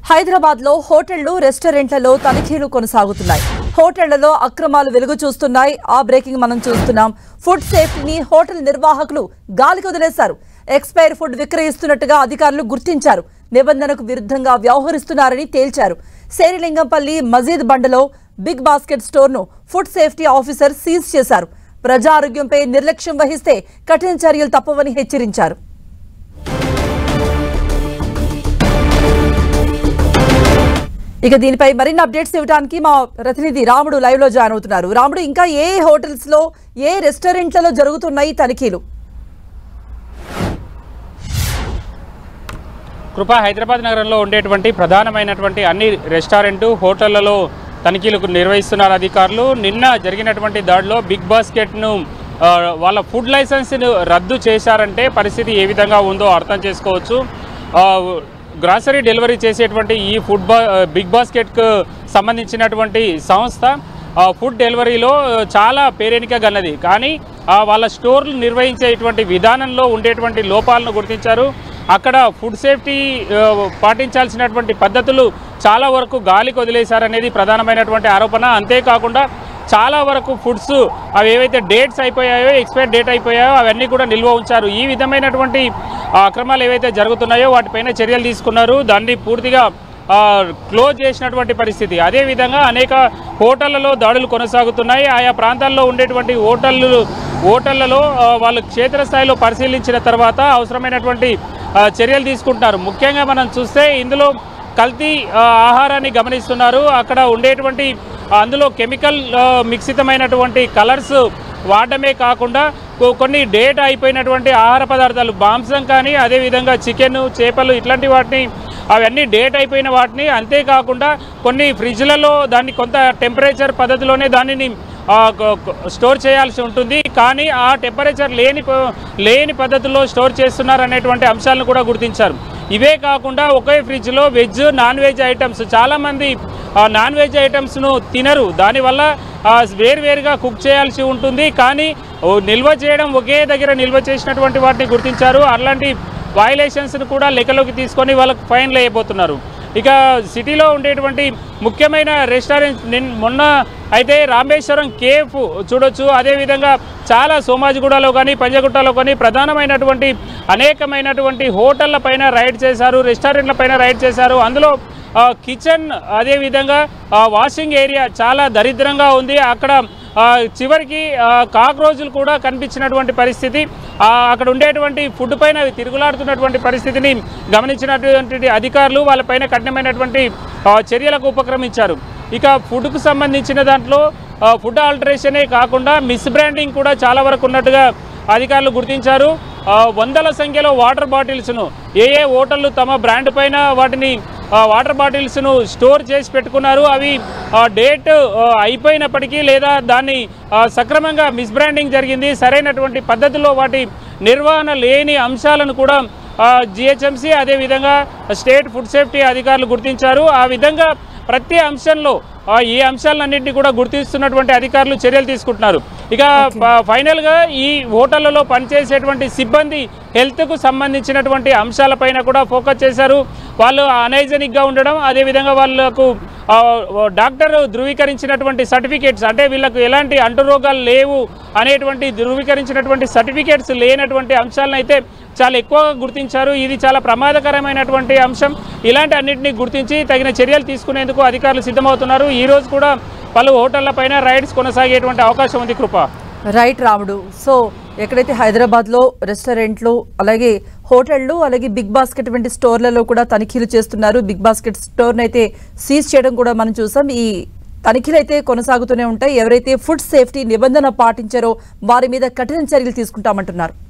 హైదరాబాద్ లో హోటళ్లు రెస్టారెంట్లలో తనిఖీలు కొనసాగుతున్నాయి హోటళ్లలో అక్రమాలు వెలుగు చూస్తున్నాయి ఆ బ్రేకింగ్ మనం చూస్తున్నాం ఫుడ్ సేఫ్టీని హోటల్ నిర్వాహకులు గాలికి వదిలేశారు ఎక్స్పైర్ ఫుడ్ విక్రయిస్తున్నట్టుగా అధికారులు గుర్తించారు నిబంధనకు విరుద్ధంగా వ్యవహరిస్తున్నారని తేల్చారు శేరిలింగంపల్లి మజీద్ బండలో బిగ్ బాస్కెట్ స్టోర్ ను ఫుడ్ సేఫ్టీ ఆఫీసర్ సీజ్ చేశారు ప్రజా ఆరోగ్యంపై నిర్లక్ష్యం వహిస్తే కఠిన చర్యలు తప్పవని హెచ్చరించారు ఇక దీనిపై మరిన్ని అప్డేట్స్ ఇవ్వడానికి మా ప్రతినిధి రాముడు లైవ్ లో జాయిన్ అవుతున్నారు రాముడు ఇంకా ఏ హోటల్స్ లో ఏ రెస్టారెంట్లలో జరుగుతున్నాయి తనిఖీలు కృప హైదరాబాద్ నగరంలో ఉండేటువంటి ప్రధానమైనటువంటి అన్ని రెస్టారెంటు హోటళ్లలో తనిఖీలు నిర్వహిస్తున్నారు అధికారులు నిన్న జరిగినటువంటి దాడిలో బిగ్ బాస్కెట్ను ఆ, వాళ్ళ ఫుడ్ లైసెన్స్ను రద్దు చేశారంటే పరిస్థితి ఏ విధంగా ఉందో అర్థం చేసుకోవచ్చు ఆ, గ్రాసరీ డెలివరీ చేసేటువంటి ఈ ఫుడ్ బా బిగ్ బాస్కెట్కు సంబంధించినటువంటి సంస్థ ఆ, ఫుడ్ డెలివరీలో చాలా పేరెనిక గన్నది కానీ ఆ, వాళ్ళ స్టోర్లు నిర్వహించేటువంటి విధానంలో ఉండేటువంటి లోపాలను గుర్తించారు అక్కడ ఫుడ్ సేఫ్టీ ఆ, పాటించాల్సినటువంటి పద్ధతులు చాలా వరకు గాలికి వదిలేశారనేది ప్రధానమైనటువంటి ఆరోపణ అంతేకాకుండా చాలా వరకు ఫుడ్స్ అవి ఏవైతే డేట్స్ అయిపోయాయో ఎక్స్పైర్ డేట్ అయిపోయాయో అవన్నీ కూడా నిల్వ ఉంచారు ఈ విధమైనటువంటి ఆ, అక్రమాలు ఏవైతే జరుగుతున్నాయో వాటిపైన చర్యలు తీసుకున్నారు దాన్ని పూర్తిగా ఆ, క్లోజ్ చేసినటువంటి పరిస్థితి అదేవిధంగా అనేక హోటళ్లలో దాడులు కొనసాగుతున్నాయి ఆయా ప్రాంతాల్లో ఉండేటువంటి హోటళ్ళు హోటళ్లలో ఆ, వాళ్ళు క్షేత్రస్థాయిలో పరిశీలించిన తర్వాత అవసరమైనటువంటి ఆ, చర్యలు తీసుకుంటున్నారు ముఖ్యంగా మనం చూస్తే ఇందులో కల్తీ ఆ, ఆహారాన్ని గమనిస్తున్నారు అక్కడ ఉండేటువంటి ఆ, అందులో కెమికల్ ఆ, మిక్సితమైనటువంటి కలర్స్ వాడటమే కాకుండా కొ- కొన్ని డేట్ అయిపోయినటువంటి ఆహార పదార్థాలు మాంసం కానీ అదేవిధంగా చికెన్ చేపలు ఇట్లాంటి వాటిని అవన్నీ డేట్ అయిపోయిన వాటిని అంతేకాకుండా కొన్ని ఫ్రిడ్జ్లలో దాన్ని కొంత టెంపరేచర్ పద్ధతిలోనే దానిని ఆ, కొ- కొ- స్టోర్ చేయాల్సి ఉంటుంది కానీ ఆ టెంపరేచర్ లేని ప- లేని పద్ధతిలో స్టోర్ చేస్తున్నారు అనేటువంటి అంశాలను కూడా గుర్తించారు ఇవే కాకుండా ఒకే ఫ్రిడ్జ్లో వెజ్ నాన్ వెజ్ ఐటమ్స్ చాలామంది ఆ, నాన్ వెజ్ ఐటమ్స్ను తినరు దానివల్ల ఆ, వేరువేరుగా కుక్ చేయాల్సి ఉంటుంది కానీ ఓ, నిల్వ చేయడం ఒకే దగ్గర నిల్వ చేసినటువంటి వాటిని గుర్తించారు అలాంటి వైలేషన్స్ను కూడా లెక్కలోకి తీసుకొని వాళ్ళకు ఫైన్లు వేయబోతున్నారు ఇక సిటీలో ఉండేటువంటి ముఖ్యమైన రెస్టారెంట్ నిన్ మొన్న అయితే రామేశ్వరం కేఫ్ చూడొచ్చు అదేవిధంగా చాలా సోమాజిగూడలో కానీ పంజగుట్టలో కానీ ప్రధానమైనటువంటి అనేకమైనటువంటి హోటళ్ల పైన రైడ్ చేశారు రెస్టారెంట్ల పైన రైడ్ చేశారు అందులో ఆ, కిచెన్ అదేవిధంగా ఆ, వాషింగ్ ఏరియా చాలా దరిద్రంగా ఉంది అక్కడ ఆ, చివరికి ఆ, కాక్రోచులు కూడా కనిపించినటువంటి పరిస్థితి ఆ, అక్కడ ఉండేటువంటి ఫుడ్ పైన అవి తిరుగులాడుతున్నటువంటి పరిస్థితిని గమనించినటువంటి అధికారులు వాళ్ళపైన కఠినమైనటువంటి ఆ, చర్యలకు ఉపక్రమించారు ఇక ఫుడ్కు సంబంధించిన దాంట్లో ఆ, ఫుడ్ ఆల్టరేషనే కాకుండా మిస్ బ్రాండింగ్ కూడా చాలా వరకు ఉన్నట్టుగా అధికారులు గుర్తించారు ఆ, వందల సంఖ్యలో వాటర్ బాటిల్స్ను ఏ ఏ హోటళ్ళు తమ బ్రాండ్ పైన వాటిని ఆ, వాటర్ బాటిల్స్ను స్టోర్ చేసి పెట్టుకున్నారు అవి ఆ, డేట్ ఆ, అయిపోయినప్పటికీ లేదా దాన్ని ఆ, సక్రమంగా మిస్బ్రాండింగ్ జరిగింది సరైనటువంటి పద్ధతిలో వాటి నిర్వహణ లేని అంశాలను కూడా జిహెచ్ఎంసీ అదేవిధంగా స్టేట్ ఫుడ్ సేఫ్టీ అధికారులు గుర్తించారు ఆ విధంగా ప్రతి అంశంలో ఆ, ఈ అంశాలన్నింటినీ కూడా గుర్తిస్తున్నటువంటి అధికారులు చర్యలు తీసుకుంటున్నారు ఇక ప- ఫైనల్గా ఈ హోటళ్లలో పనిచేసేటువంటి సిబ్బంది హెల్త్కు సంబంధించినటువంటి అంశాలపైన కూడా ఫోకస్ చేశారు వాళ్ళు అనైజెనిక్గా ఉండడం అదేవిధంగా వాళ్ళకు ఆ, డాక్టర్ ధృవీకరించినటువంటి సర్టిఫికేట్స్ అంటే వీళ్ళకు ఎలాంటి అంటురోగాలు లేవు అనేటువంటి ధృవీకరించినటువంటి సర్టిఫికేట్స్ లేనటువంటి అంశాలను అయితే చాలా ఎక్కువగా గుర్తించారు ఇది చాలా ప్రమాదకరమైనటువంటి అంశం ఇలాంటి అన్నింటినీ గుర్తించి తగిన చర్యలు తీసుకునేందుకు అధికారులు సిద్ధమవుతున్నారు ఈ రోజు కూడా పలు హోటళ్ల పైన రైడ్స్ కొనసాగేటువంటి అవకాశం ఉంది కృప రైట్ రాముడు సో ఎక్కడైతే హైదరాబాద్ లో రెస్టారెంట్లు అలాగే హోటళ్లు అలాగే బిగ్ బాస్కెట్ వంటి స్టోర్లలో కూడా తనిఖీలు చేస్తున్నారు బిగ్ బాస్కెట్ స్టోర్ అయితే సీజ్ చేయడం కూడా మనం చూసాం ఈ తనిఖీలు అయితే కొనసాగుతూనే ఉంటాయి ఎవరైతే ఫుడ్ సేఫ్టీ నిబంధన పాటించారో వారి మీద కఠిన చర్యలు తీసుకుంటామంటున్నారు